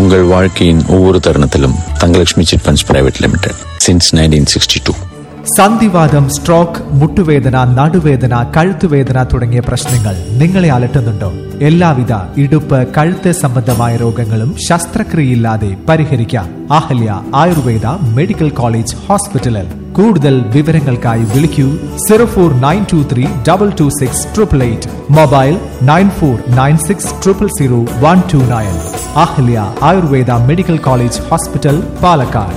உங்கள் வாழ்க்கையின் ஒவ்வொரு தருணத்திலும் Thangalakshmi chit funds private limited since nineteen sixty two സന്ധിവാദം സ്ട്രോക്ക് മുട്ടുവേദന നടുവേദന കഴുത്തുവേദന തുടങ്ങിയ പ്രശ്നങ്ങൾ നിങ്ങളെ അലട്ടുന്നുണ്ടോ എല്ലാവിധ ഇടുപ്പ് കഴുത്ത് സംബന്ധമായ രോഗങ്ങളും ശസ്ത്രക്രിയയില്ലാതെ പരിഹരിക്കാം അഹല്യ ആയുർവേദ മെഡിക്കൽ കോളേജ് ഹോസ്പിറ്റലിൽ കൂടുതൽ വിവരങ്ങൾക്കായി വിളിക്കൂ zero four nine two three double two six triple eight mobile nine four nine six triple zero one two nine Ahalya Ayurveda medical college hospital Palakkad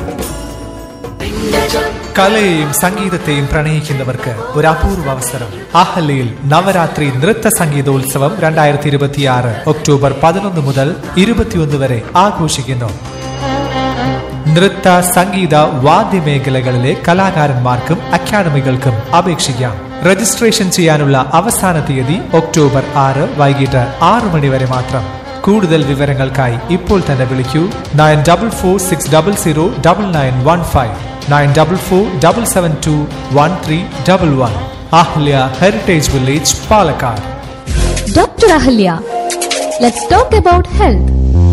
കലയെയും സംഗീതത്തെയും പ്രണയിക്കുന്നവർക്ക് ഒരു അപൂർവ അവസരം അഹല്യയിൽ നവരാത്രി നൃത്ത സംഗീതോത്സവം രണ്ടായിരത്തി ഇരുപത്തിയാറ് ഒക്ടോബർ പതിനൊന്ന് മുതൽ ഇരുപത്തിയൊന്ന് വരെ ആഘോഷിക്കുന്നു നൃത്ത സംഗീത വാദ്യമേഖലകളിലെ കലാകാരന്മാർക്കും അക്കാദമികൾക്കും അപേക്ഷിക്കാം രജിസ്ട്രേഷൻ ചെയ്യാനുള്ള അവസാന തീയതി ഒക്ടോബർ ആറ് വൈകിട്ട് ആറു മണി വരെ മാത്രം കൂടുതൽ വിവരങ്ങൾക്കായി ഇപ്പോൾ തന്നെ വിളിക്കൂ nine double four six double zero double nine one five nine double four double seven two one three double one Ahalya heritage village Palakkad Dr. Ahalya, let's talk about health.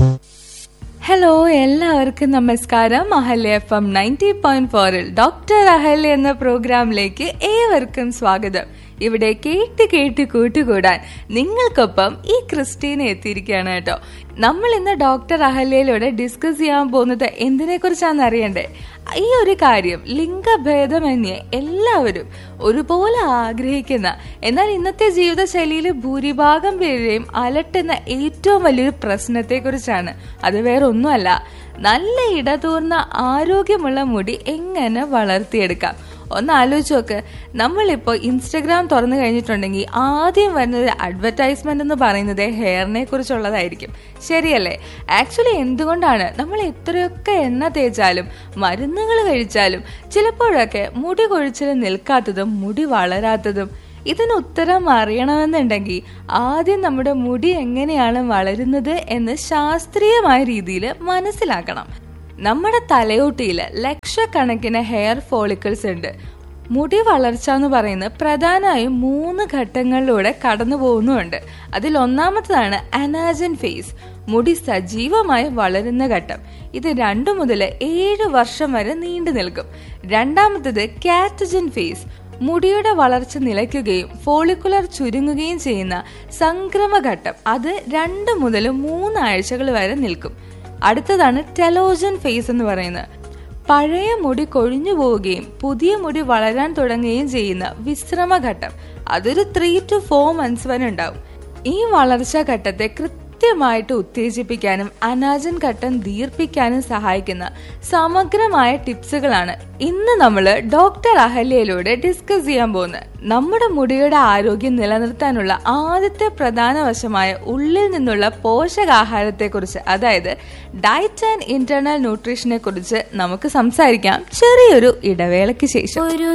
Hello എല്ലാവർക്കും നമസ്കാരം Ahalya F M ninety point ഫോറിൽ doctor Ahalya എന്ന പ്രോഗ്രാമിലേക്ക് ഏവർക്കും സ്വാഗതം ഇവിടെ കേട്ട് കേട്ട് കൂട്ടുകൂടാൻ നിങ്ങൾക്കൊപ്പം ഈ ക്രിസ്റ്റീന എത്തിയിരിക്കുകയാണ് കേട്ടോ നമ്മൾ ഇന്ന് ഡോക്ടർ അഹല്യയിലൂടെ ഡിസ്കസ് ചെയ്യാൻ പോകുന്നത് എന്തിനെ കുറിച്ചാണെന്ന് അറിയണ്ടേ ഈ ഒരു കാര്യം ലിംഗഭേദമന്യേ എല്ലാവരും ഒരുപോലെ ആഗ്രഹിക്കുന്ന എന്നാൽ ഇന്നത്തെ ജീവിതശൈലിയിൽ ഭൂരിഭാഗം പേരെയും അലട്ടുന്ന ഏറ്റവും വലിയൊരു പ്രശ്നത്തെക്കുറിച്ചാണ് അത് വേറെ ഒന്നുമല്ല നല്ല ഇടതൂർന്ന ആരോഗ്യമുള്ള മുടി എങ്ങനെ വളർത്തിയെടുക്കാം ഒന്ന് ആലോചിച്ച് നോക്ക് നമ്മളിപ്പോൾ ഇൻസ്റ്റഗ്രാം തുറന്നു കഴിഞ്ഞിട്ടുണ്ടെങ്കിൽ ആദ്യം വരുന്നത് അഡ്വർടൈസ്മെന്റ് എന്ന് പറയുന്നത് ഹെയറിനെ കുറിച്ചുള്ളതായിരിക്കും ശരിയല്ലേ ആക്ച്വലി എന്തുകൊണ്ടാണ് നമ്മൾ എത്രയൊക്കെ എണ്ണ തേച്ചാലും മരുന്നുകൾ കഴിച്ചാലും ചിലപ്പോഴൊക്കെ മുടി കൊഴിച്ചിൽ നിൽക്കാത്തതും മുടി വളരാത്തതും ഇതിന് ഉത്തരം അറിയണമെന്നുണ്ടെങ്കിൽ ആദ്യം നമ്മുടെ മുടി എങ്ങനെയാണ് വളരുന്നത് എന്ന് ശാസ്ത്രീയമായ രീതിയിൽ മനസ്സിലാക്കണം നമ്മുടെ തലയോട്ടിയിൽ ലക്ഷക്കണക്കിന് ഹെയർ ഫോളിക്കിൾസ് ഉണ്ട് മുടി വളർച്ച എന്ന് പറയുന്നത് പ്രധാനമായും മൂന്ന് ഘട്ടങ്ങളിലൂടെ കടന്നു പോകുന്നുമുണ്ട് അതിൽ ഒന്നാമത്തതാണ് അനാജൻ ഫേസ് മുടി സജീവമായി വളരുന്ന ഘട്ടം ഇത് രണ്ടു മുതൽ ഏഴ് വർഷം വരെ നീണ്ടു നിൽക്കും രണ്ടാമത്തത് കാറ്റജൻ ഫേസ് മുടിയുടെ വളർച്ച നിലയ്ക്കുകയും ഫോളിക്കുലർ ചുരുങ്ങുകയും ചെയ്യുന്ന സംക്രമഘട്ടം അത് രണ്ട് മുതൽ മൂന്ന് ആഴ്ചകൾ വരെ നിൽക്കും അടുത്തതാണ് ടെലോജൻ ഫേസ് എന്ന് പറയുന്നത് പഴയ മുടി കൊഴിഞ്ഞു പോവുകയും പുതിയ മുടി വളരാൻ തുടങ്ങുകയും ചെയ്യുന്ന വിശ്രമഘട്ടം അതൊരു ത്രീ ടു ഫോർ മന്ത്സ് വരെ ഉണ്ടാവും ഈ വളർച്ചാ ഘട്ടത്തെ കൃത്യമായിട്ട് ഉത്തേജിപ്പിക്കാനും അനാജൻ ഘട്ടം ദീർപ്പിക്കാനും സഹായിക്കുന്ന സമഗ്രമായ ടിപ്സുകളാണ് ഇന്ന് നമ്മൾ ഡോക്ടർ അഹല്യയിലൂടെ ഡിസ്കസ് ചെയ്യാൻ പോകുന്നത് നമ്മുടെ മുടിയുടെ ആരോഗ്യം നിലനിർത്താനുള്ള ആദ്യത്തെ പ്രധാന വശമായ ഉള്ളിൽ നിന്നുള്ള പോഷകാഹാരത്തെ കുറിച്ച് അതായത് ഡയറ്റ് ആൻഡ് ഇന്റേണൽ ന്യൂട്രീഷനെ കുറിച്ച് നമുക്ക് സംസാരിക്കാം ചെറിയൊരു ഇടവേളയ്ക്ക് ശേഷം ഒരു